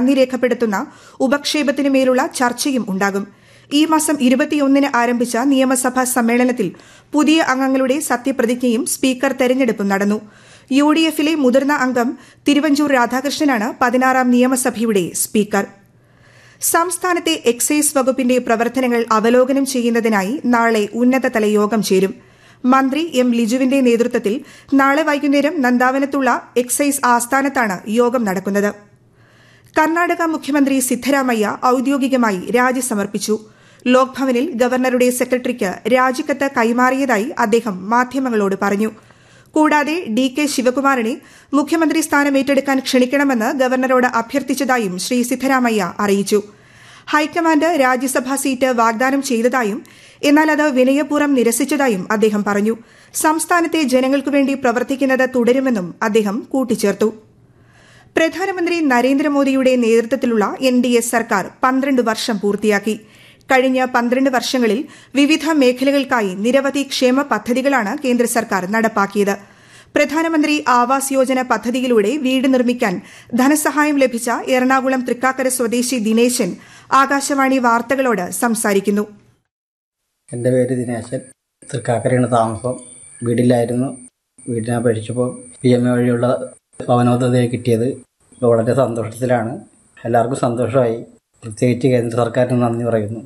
നന്ദി രേഖപ്പെടുത്തുന്ന ഉപക്ഷേപത്തിനു മേലുള്ള ചർച്ചയും ഉണ്ടാകും ഈ മാസം ഇരുപത്തിയൊന്നിന് ആരംഭിച്ച നിയമസഭാ സമ്മേളനത്തിൽ പുതിയ അംഗങ്ങളുടെ സത്യപ്രതിജ്ഞയും സ്പീക്കർ തെരഞ്ഞെടുപ്പും നടന്നു യു ഡി എഫിലെ മുതിർന്ന അംഗം തിരുവഞ്ചൂർ രാധാകൃഷ്ണനാണ് പതിനാറാം നിയമസഭയുടെ സ്പീക്കർ സംസ്ഥാനത്തെ എക്സൈസ് വകുപ്പിന്റെ പ്രവർത്തനങ്ങൾ അവലോകനം ചെയ്യുന്നതിനായി നാളെ ഉന്നതതല യോഗം ചേരും മന്ത്രി എം ലിജുവിന്റെ നേതൃത്വത്തിൽ നാളെ വൈകുന്നേരം നന്ദാവനത്തുള്ള എക്സൈസ് ആസ്ഥാനത്താണ് യോഗം നടക്കുന്നത് കർണാടക മുഖ്യമന്ത്രി സിദ്ധരാമയ്യ ഔദ്യോഗികമായി രാജി സമർപ്പിച്ചു ലോക്ഭവനിൽ ഗവർണറുടെ സെക്രട്ടറിക്ക് രാജിക്കത്ത് കൈമാറിയതായി അദ്ദേഹം മാധ്യമങ്ങളോട് പറഞ്ഞു കൂടാതെ ഡി കെ ശിവകുമാറിനെ മുഖ്യമന്ത്രി സ്ഥാനം ഏറ്റെടുക്കാൻ ക്ഷണിക്കണമെന്ന് ഗവർണറോട് അഭ്യർത്ഥിച്ചതായും ശ്രീ സിദ്ധരാമയ്യ അറിയിച്ചു ഹൈക്കമാൻഡ് രാജ്യസഭാ സീറ്റ് വാഗ്ദാനം ചെയ്തതായും എന്നാൽ അത് വിനയപൂർവ്വം നിരസിച്ചതായും അദ്ദേഹം പറഞ്ഞു സംസ്ഥാനത്തെ ജനങ്ങൾക്കു വേണ്ടി പ്രവർത്തിക്കുന്നത് തുടരുമെന്നും അദ്ദേഹം കൂട്ടിച്ചേർത്തു പ്രധാനമന്ത്രി നരേന്ദ്രമോദിയുടെ നേതൃത്വത്തിലുള്ള എൻ ഡി എ സർക്കാർ പന്ത്രണ്ട് വർഷം പൂർത്തിയാക്കി കഴിഞ്ഞ പന്ത്രണ്ട് വർഷങ്ങളിൽ വിവിധ മേഖലകൾക്കായി നിരവധി ക്ഷേമ പദ്ധതികളാണ് കേന്ദ്ര സർക്കാർ നടപ്പാക്കിയത് പ്രധാനമന്ത്രി ആവാസ് യോജന പദ്ധതിയിലൂടെ വീട് നിർമ്മിക്കാൻ ധനസഹായം ലഭിച്ച എറണാകുളം തൃക്കാക്കര സ്വദേശി ദിനേശൻ ആകാശവാണി വാർത്തകളോട് സംസാരിക്കുന്നു എൻ്റെ പേര് ദിനേശൻ തൃക്കാക്കരയാണ് താമസം വീട്ടിലായിരുന്നു വീടിനെ അപേക്ഷിച്ചപ്പോൾ പി എം എ വഴിയുള്ള ഭവനോദ്ധതയെ കിട്ടിയത് ഇപ്പോൾ വളരെ സന്തോഷത്തിലാണ് എല്ലാവർക്കും സന്തോഷമായി പ്രത്യേകിച്ച് കേന്ദ്ര സർക്കാരിന് നന്ദി പറയുന്നു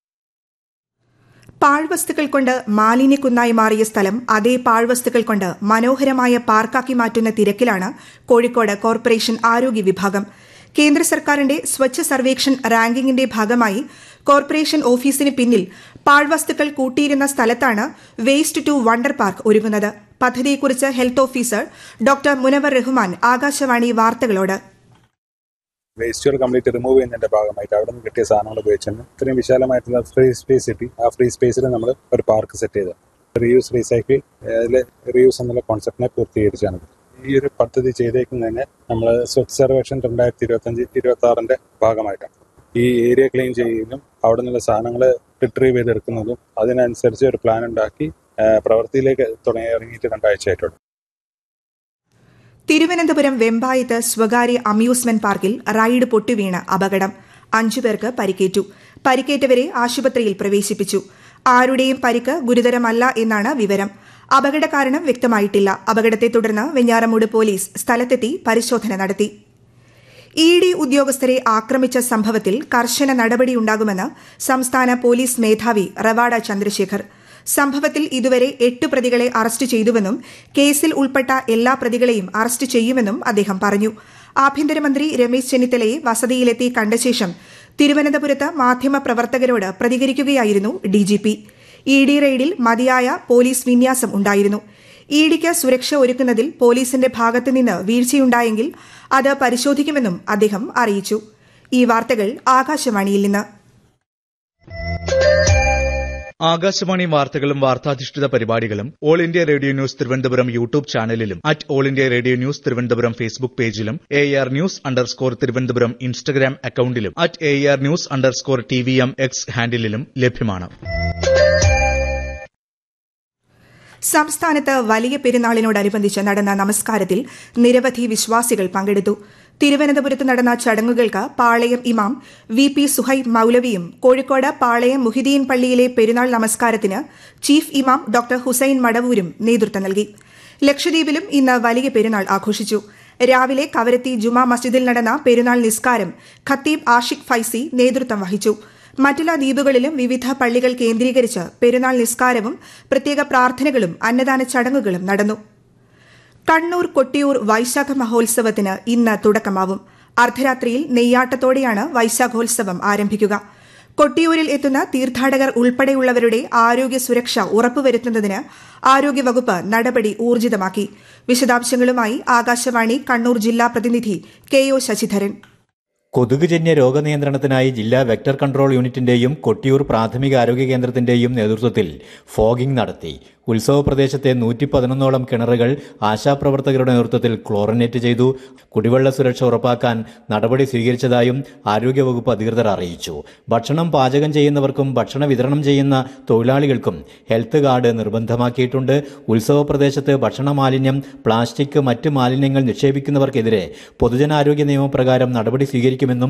പാഴ്വസ്തുക്കൾ കൊണ്ട് മാലിന്യക്കുന്നായി മാറിയ സ്ഥലം അതേ പാഴ്വസ്തുക്കൾ കൊണ്ട് മനോഹരമായ പാർക്കാക്കി മാറ്റുന്ന തിരക്കിലാണ് കോഴിക്കോട് കോർപ്പറേഷൻ ആരോഗ്യ വിഭാഗം കേന്ദ്ര സർക്കാരിന്റെ സ്വച്ഛ സർവേക്ഷൺ റാങ്കിങ്ങിന്റെ ഭാഗമായി കോർപ്പറേഷൻ ഓഫീസിന് പിന്നിൽ പാഴ്വസ്തുക്കൾ കൂട്ടിയിരുന്ന സ്ഥലത്താണ് വേസ്റ്റ് ടു വണ്ടർ പാർക്ക് ഒരുങ്ങുന്നത് പദ്ധതിയെക്കുറിച്ച് health officer doctor Munavar Rahman Akashvani വാർത്തകളോട് വേസ്റ്റുകൾ കംപ്ലീറ്റ് റിമൂവ് ചെയ്യുന്നതിന്റെ ഭാഗമായിട്ട് അവിടെ നിന്ന് കിട്ടിയ സാധനങ്ങൾ ഉപയോഗിച്ചാണ് ഇത്രയും വിശാലമായിട്ടുള്ള ഫ്രീ സ്പേസ് കിട്ടി ആ ഫ്രീ സ്പേസിൽ നമ്മൾ ഒരു പാർക്ക് സെറ്റ് ചെയ്തത് റീയൂസ് റീസൈക്കിൾ അതിൽ റീയൂസ് എന്നുള്ള കോൺസെപ്റ്റിനെ പൂർത്തീകരിച്ചാണ് ഈ ഒരു പദ്ധതി ചെയ്തേക്കുന്നതിന് നമ്മൾ സ്വച്ഛ് സർവേക്ഷൻ രണ്ടായിരത്തി ഇരുപത്തി അഞ്ച് ഇരുപത്തി ആറിന്റെ ഭാഗമായിട്ടാണ് ഈ ഏരിയ ക്ലീൻ ചെയ്യുന്നതും അവിടെ നിന്നുള്ള സാധനങ്ങൾ റിട്രീവ് ചെയ്തെടുക്കുന്നതും അതിനനുസരിച്ച് ഒരു പ്ലാൻ ഉണ്ടാക്കി പ്രവൃത്തിയിലേക്ക് തുടങ്ങി ഇറങ്ങിയിട്ട് രണ്ടാഴ്ചയായിട്ടുള്ളൂ തിരുവനന്തപുരം വെമ്പായത്ത് സ്വകാര്യ അമ്യൂസ്മെന്റ് പാർക്കിൽ റൈഡ് പൊട്ടിവീണ് അപകടം അഞ്ചുപേർക്ക് പരിക്കേറ്റു പരിക്കേറ്റവരെ ആശുപത്രിയിൽ പ്രവേശിപ്പിച്ചു ആരുടെയും പരിക്ക് ഗുരുതരമല്ല എന്നാണ് വിവരം അപകട കാരണം വ്യക്തമായിട്ടില്ല അപകടത്തെ തുടർന്ന് വെഞ്ഞാറമൂട് പോലീസ് സ്ഥലത്തെത്തി പരിശോധന നടത്തി ഇ ഡി ഉദ്യോഗസ്ഥരെ ആക്രമിച്ച സംഭവത്തിൽ കർശന നടപടിയുണ്ടാകുമെന്ന് സംസ്ഥാന പോലീസ് മേധാവി റവാഡ ചന്ദ്രശേഖർ സംഭവത്തിൽ ഇതുവരെ എട്ട് പ്രതികളെ അറസ്റ്റ് ചെയ്തുവെന്നും കേസിൽ ഉൾപ്പെട്ട എല്ലാ പ്രതികളെയും അറസ്റ്റ് ചെയ്യുമെന്നും അദ്ദേഹം പറഞ്ഞു ആഭ്യന്തരമന്ത്രി രമേശ് ചെന്നിത്തലയെ വസതിയിലെത്തി കണ്ട ശേഷം തിരുവനന്തപുരത്ത് മാധ്യമപ്രവർത്തകരോട് പ്രതികരിക്കുകയായിരുന്നു ഡിജിപി ഇ ഡി റെയ്ഡിൽ മതിയായ പോലീസ് വിന്യാസം ഉണ്ടായിരുന്നു ഇ ഡിക്ക് സുരക്ഷ ഒരുക്കുന്നതിൽ പോലീസിന്റെ ഭാഗത്തുനിന്ന് വീഴ്ചയുണ്ടായെങ്കിൽ അത് പരിശോധിക്കുമെന്നും അദ്ദേഹം അറിയിച്ചു ഈ വാർത്തകൾ ആകാശവാണിയിൽ നിന്ന് ആകാശവാണി വാർത്തകളും വാർത്താധിഷ്ഠിത പരിപാടികളും all India radio news Thiruvananthapuram YouTube ചാനലിലും at all India radio news Thiruvananthapuram Facebook പേജിലും A R news underscore Thiruvananthapuram Instagram അക്കൌണ്ടിലും at A R news underscore T V M X ഹാൻഡിലും ലഭ്യമാണ് സംസ്ഥാനത്ത് വലിയ പെരുന്നാളിനോടനുബന്ധിച്ച് നടന്ന നമസ്കാരത്തിൽ നിരവധി വിശ്വാസികൾ പങ്കെടുത്തു തിരുവനന്തപുരത്ത് നടന്ന ചടങ്ങുകൾക്ക് പാളയം ഇമാം വി പി സുഹൈബ് മൌലവിയും കോഴിക്കോട് പാളയം മുഹിദീൻ പള്ളിയിലെ പെരുന്നാൾ നമസ്കാരത്തിന് ചീഫ് ഇമാം ഡോക്ടർ ഹുസൈൻ മടവൂരും നേതൃത്വം നൽകി ലക്ഷദ്വീപിലും ഇന്ന് വലിയ പെരുന്നാൾ ആഘോഷിച്ചു രാവിലെ കവരത്തി ജുമാ മസ്ജിദിൽ നടന്ന പെരുന്നാൾ നിസ്കാരം ഖത്തീബ് ആഷിഖ് ഫൈസി നേതൃത്വം വഹിച്ചു മറ്റുള്ള ദ്വീപുകളിലും വിവിധ പള്ളികൾ കേന്ദ്രീകരിച്ച് പെരുന്നാൾ നിസ്കാരവും പ്രത്യേക പ്രാർത്ഥനകളും അന്നദാന ചടങ്ങുകളും നടന്നു കണ്ണൂർ കൊട്ടിയൂർ വൈശാഖ മഹോത്സവത്തിന് ഇന്ന് തുടക്കമാവും അർദ്ധരാത്രിയിൽ നെയ്യാട്ടത്തോടെയാണ് വൈശാഖോത്സവം ആരംഭിക്കുക കൊട്ടിയൂരിൽ എത്തുന്ന തീർത്ഥാടകർ ഉൾപ്പെടെയുള്ളവരുടെ ആരോഗ്യ സുരക്ഷ ഉറപ്പുവരുത്തുന്നതിന് ആരോഗ്യവകുപ്പ് നടപടി ഊർജിതമാക്കി വിശദാംശങ്ങളുമായി ആകാശവാണി കണ്ണൂർ ജില്ലാ പ്രതിനിധി കെ ഒ ശശിധരൻ കൊതുകുജന്യ രോഗനിയന്ത്രണത്തിനായി ജില്ലാ വെക്ടർ കൺട്രോൾ യൂണിറ്റിന്റെയും കൊട്ടിയൂർ പ്രാഥമിക ആരോഗ്യ കേന്ദ്രത്തിന്റെയും നേതൃത്വത്തിൽ ഫോഗിംഗ് നടത്തി ഉത്സവ പ്രദേശത്തെ നൂറ്റി പതിനൊന്നോളം കിണറുകൾ ആശാപ്രവർത്തകരുടെ നേതൃത്വത്തിൽ ക്ലോറിനേറ്റ് ചെയ്തു കുടിവെള്ള സുരക്ഷ ഉറപ്പാക്കാൻ നടപടി സ്വീകരിച്ചതായും ആരോഗ്യവകുപ്പ് അധികൃതർ അറിയിച്ചു ഭക്ഷണം പാചകം ചെയ്യുന്നവർക്കും ഭക്ഷണ വിതരണം ചെയ്യുന്ന തൊഴിലാളികൾക്കും ഹെൽത്ത് കാർഡ് നിർബന്ധമാക്കിയിട്ടുണ്ട് ഉത്സവ പ്രദേശത്ത് ഭക്ഷണ മാലിന്യം പ്ലാസ്റ്റിക് മറ്റ് മാലിന്യങ്ങൾ നിക്ഷേപിക്കുന്നവർക്കെതിരെ പൊതുജനാരോഗ്യ നിയമപ്രകാരം നടപടി സ്വീകരിക്കുമെന്നും